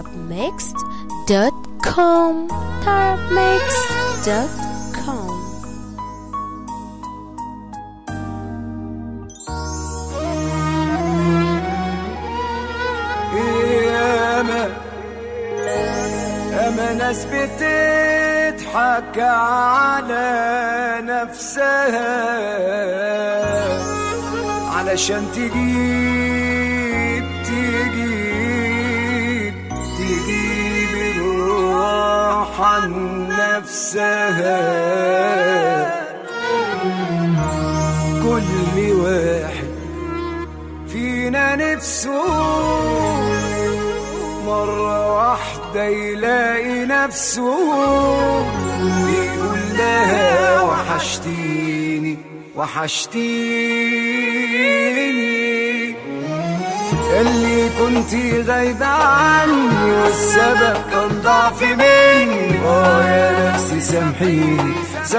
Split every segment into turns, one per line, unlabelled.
tarabmixed.com tarabmixed.com
ياما ياما ناس بتضحك على نفسها علشان تجيب تجيب تجيب الروح عن نفسها كل واحد فينا نفسه مرة واحدة يلاقي نفسه يقول لها وحشتيني وحشتيني اللي كنت غايبة عني والسبب كان ضعف مني اه يا نفسي سامحيني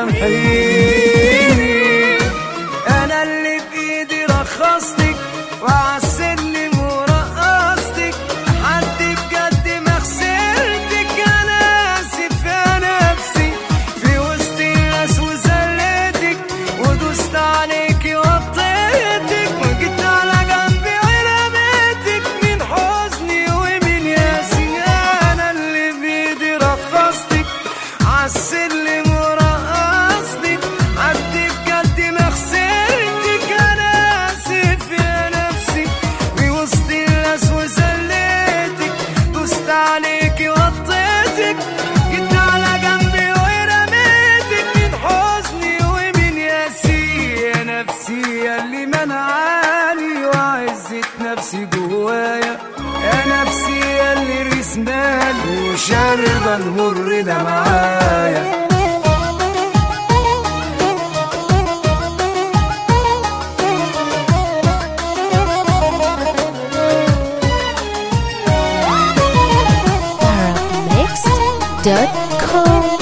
سامحيني انا اللي بايدي رخصتك وعالسلم ورقصتك لحد بجد ما خسرتك انا اسف يا نفسي في وسط الناس وزلتك ودوست عليكي وطيتك وجيت على جنبي ورميتك من حزني ومن ياسي انا اللي بايدي رقصتك عالسلم ورقصتك حد بجد ما خسرتك انا اسف يا نفسي في وسط الناس وزلتك دوست عليكي وطيتك جيت على جنبي ورميتك من حزني ومن ياسي يا نفسي يا اللي منعاني وعزت نفسي جوايا يا نفسي يا اللي رسمالي وشاربة المر ده معايا
tarabmixed.com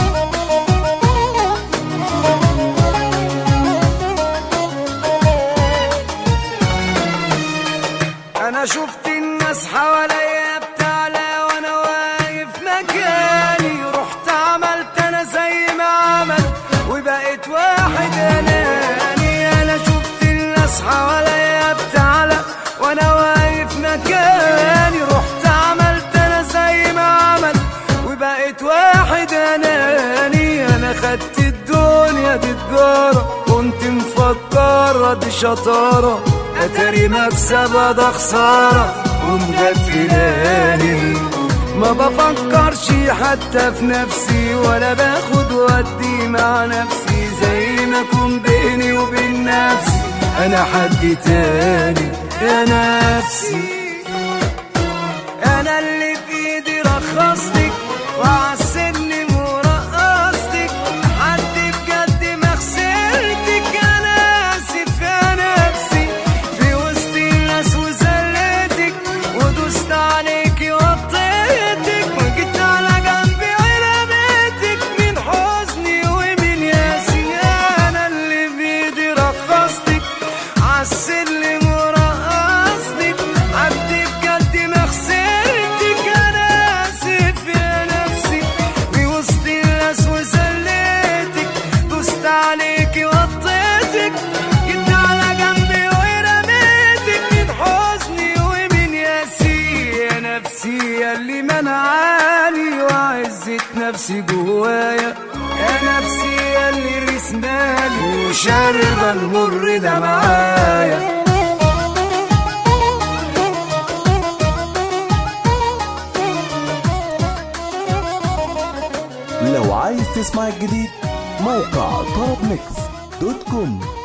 انا شفت الناس حواليا بتعلى وانا واقف مكاني رحت عملت انا زي ما عمل وبقيت واحد اناني انا شفت الناس حواليا بتعلى وانا واقف مكاني رحت عملت انا زي ما عمل وبقيت واحد اناني انا خدت الدنيا دي تجارة كنت مفكرة دي شطارة اتاري مكسب ده خسارة ومغفلاني ما بفكرش حتى في نفسي ولا باخد ودي مع نفسي زي ما اكون بيني وبين نفسي انا حد تاني يا نفسي انا اللي بايدي رخصتك وعالسلم ورقصتك لحد بجد ما خسرتك انا اسف يا نفسي في وسط الناس وزلتك ودوست عليكي وطيتك وجيت على جنبي ورميتك من حزني ومن ياسي انا اللي بايدي رقصتك عالسلم ورقصتك حد بجد ما خسرتك انا اسف يا نفسي في وسط الناس وزلتك دوست عليكي وطيتك جيت على جنبي ورميتك من حزني ومن ياسي يا نفسي يا اللي منعاني وعزت نفسي جوايا يا نفسي يا اللي رسمالي وشاربة المر ده معايا
لو عايز تسمع الجديد موقع طرب ميكس دوت كوم